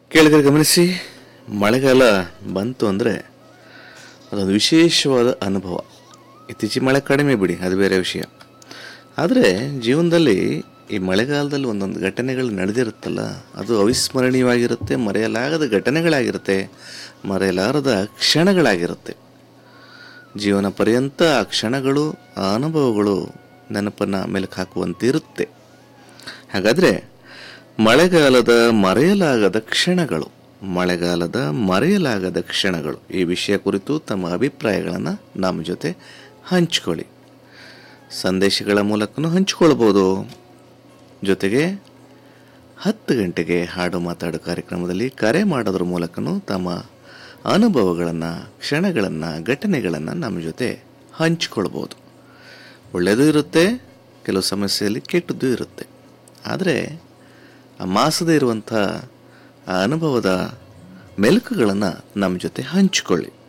ಕೇಳಿದ್ರೆ ಗಮನಿಸಿ ಮಳೆಗಾಲ ಬಂತು ಅಂದರೆ ಅದೊಂದು ವಿಶೇಷವಾದ ಅನುಭವ ಇತ್ತೀಚೆಗೆ ಮಳೆ ಕಡಿಮೆ ಬಿಡಿ ಅದು ಬೇರೆ ವಿಷಯ ಆದರೆ ಜೀವನದಲ್ಲಿ ಈ ಮಳೆಗಾಲದಲ್ಲಿ ಒಂದೊಂದು ಘಟನೆಗಳು ನಡೆದಿರುತ್ತಲ್ಲ ಅದು ಅವಿಸ್ಮರಣೀಯವಾಗಿರುತ್ತೆ ಮರೆಯಲಾಗದ ಘಟನೆಗಳಾಗಿರುತ್ತೆ ಮರೆಯಲಾರದ ಕ್ಷಣಗಳಾಗಿರುತ್ತೆ ಜೀವನ ಪರ್ಯಂತ ಆ ಕ್ಷಣಗಳು ಆ ಅನುಭವಗಳು ನೆನಪನ್ನು ಮೆಲುಕು ಹಾಕುವಂತಿರುತ್ತೆ ಹಾಗಾದರೆ ಮಳೆಗಾಲದ ಮರೆಯಲಾಗದ ಕ್ಷಣಗಳು ಮಳೆಗಾಲದ ಮರೆಯಲಾಗದ ಕ್ಷಣಗಳು ಈ ವಿಷಯ ಕುರಿತು ತಮ್ಮ ಅಭಿಪ್ರಾಯಗಳನ್ನು ನಮ್ಮ ಜೊತೆ ಹಂಚಿಕೊಳ್ಳಿ ಸಂದೇಶಗಳ ಮೂಲಕನೂ ಹಂಚಿಕೊಳ್ಬೋದು ಜೊತೆಗೆ ಹತ್ತು ಗಂಟೆಗೆ ಹಾಡು ಮಾತಾಡು ಕಾರ್ಯಕ್ರಮದಲ್ಲಿ ಕರೆ ಮಾಡೋದ್ರ ಮೂಲಕನೂ ತಮ್ಮ ಅನುಭವಗಳನ್ನು ಕ್ಷಣಗಳನ್ನು ಘಟನೆಗಳನ್ನು ನಮ್ಮ ಜೊತೆ ಹಂಚಿಕೊಳ್ಬೋದು ಒಳ್ಳೆಯದು ಇರುತ್ತೆ ಕೆಲವು ಸಮಸ್ಯೆಯಲ್ಲಿ ಕೆಟ್ಟದ್ದು ಇರುತ್ತೆ ಆದರೆ ಆ ಮಾಸದೇ ಇರುವಂಥ ಆ ಅನುಭವದ ಮೆಲುಕುಗಳನ್ನು ನಮ್ಮ ಜೊತೆ ಹಂಚಿಕೊಳ್ಳಿ